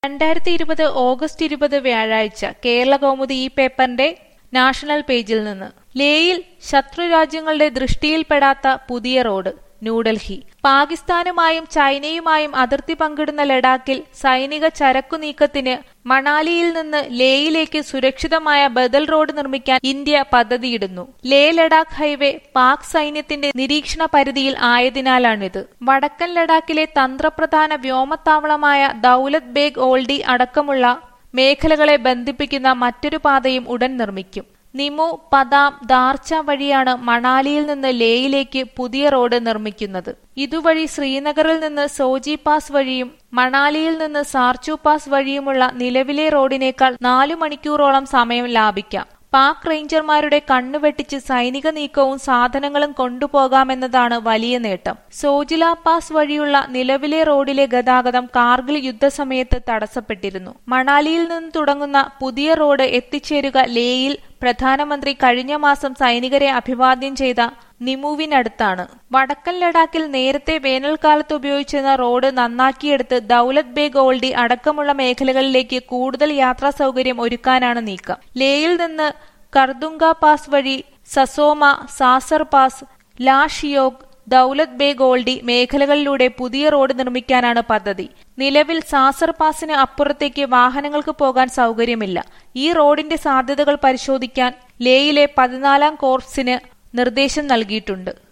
രണ്ടായിരത്തി ഇരുപത് ഓഗസ്റ്റ് ഇരുപത് വ്യാഴാഴ്ച കേരള കൗമുദി ഈ പേപ്പറിന്റെ നാഷണൽ പേജിൽ നിന്ന് ലേയിൽ ശത്രുരാജ്യങ്ങളുടെ ദൃഷ്ടിയിൽപ്പെടാത്ത പുതിയ റോഡ് ന്യൂഡൽഹി പാകിസ്ഥാനുമായും ചൈനയുമായും അതിർത്തി പങ്കിടുന്ന ലഡാക്കിൽ സൈനിക ചരക്കു നീക്കത്തിന് മണാലിയിൽ നിന്ന് ലേയിലേക്ക് സുരക്ഷിതമായ ബദൽ റോഡ് നിർമ്മിക്കാൻ ഇന്ത്യ പദ്ധതിയിടുന്നു ലേ ലഡാക്ക് ഹൈവേ പാക് സൈന്യത്തിന്റെ നിരീക്ഷണ പരിധിയിൽ ആയതിനാലാണിത് വടക്കൻ ലഡാക്കിലെ തന്ത്രപ്രധാന വ്യോമത്താവളമായ ദൌലത് ബേഗ് ഓൾഡി അടക്കമുള്ള മേഖലകളെ ബന്ധിപ്പിക്കുന്ന മറ്റൊരു പാതയും ഉടൻ നിർമ്മിക്കും നിമു പദാം ദാർച്ച വഴിയാണ് മണാലിയിൽ നിന്ന് ലേയിലേക്ക് പുതിയ റോഡ് നിർമ്മിക്കുന്നത് ഇതുവഴി ശ്രീനഗറിൽ നിന്ന് സോജി പാസ് വഴിയും മണാലിയിൽ നിന്ന് സാർച്ചു പാസ് വഴിയുമുള്ള നിലവിലെ റോഡിനേക്കാൾ നാലു മണിക്കൂറോളം സമയം ലാഭിക്കാം പാക് റേഞ്ചർമാരുടെ കണ്ണുവെട്ടിച്ച് സൈനിക നീക്കവും സാധനങ്ങളും കൊണ്ടുപോകാമെന്നതാണ് വലിയ നേട്ടം സോജില പാസ് വഴിയുള്ള നിലവിലെ റോഡിലെ ഗതാഗതം കാർഗിൽ യുദ്ധസമയത്ത് തടസ്സപ്പെട്ടിരുന്നു മണാലിയിൽ നിന്ന് തുടങ്ങുന്ന പുതിയ റോഡ് എത്തിച്ചേരുക ലേയിൽ പ്രധാനമന്ത്രി കഴിഞ്ഞ മാസം സൈനികരെ അഭിവാദ്യം ചെയ്ത നിമുവിനടുത്താണ് വടക്കൻ ലഡാക്കിൽ നേരത്തെ വേനൽക്കാലത്ത് ഉപയോഗിച്ചിരുന്ന റോഡ് നന്നാക്കിയെടുത്ത് ദൌലത് ബേഗ് ഓൾഡി അടക്കമുള്ള മേഖലകളിലേക്ക് കൂടുതൽ യാത്രാ സൗകര്യം ഒരുക്കാനാണ് നീക്കം ലേയിൽ നിന്ന് കർദുങ്ക പാസ് വഴി സസോമ സാസർ പാസ് ലാ ഷിയോഗ് ദൌലത് ബേ ഗോൾഡി മേഖലകളിലൂടെ പുതിയ റോഡ് നിർമ്മിക്കാനാണ് പദ്ധതി നിലവിൽ സാസർ പാസിന് അപ്പുറത്തേക്ക് വാഹനങ്ങൾക്ക് പോകാൻ സൗകര്യമില്ല ഈ റോഡിന്റെ സാധ്യതകൾ പരിശോധിക്കാൻ ലേയിലെ പതിനാലാം കോർപ്സിന് നിർദ്ദേശം നൽകിയിട്ടുണ്ട്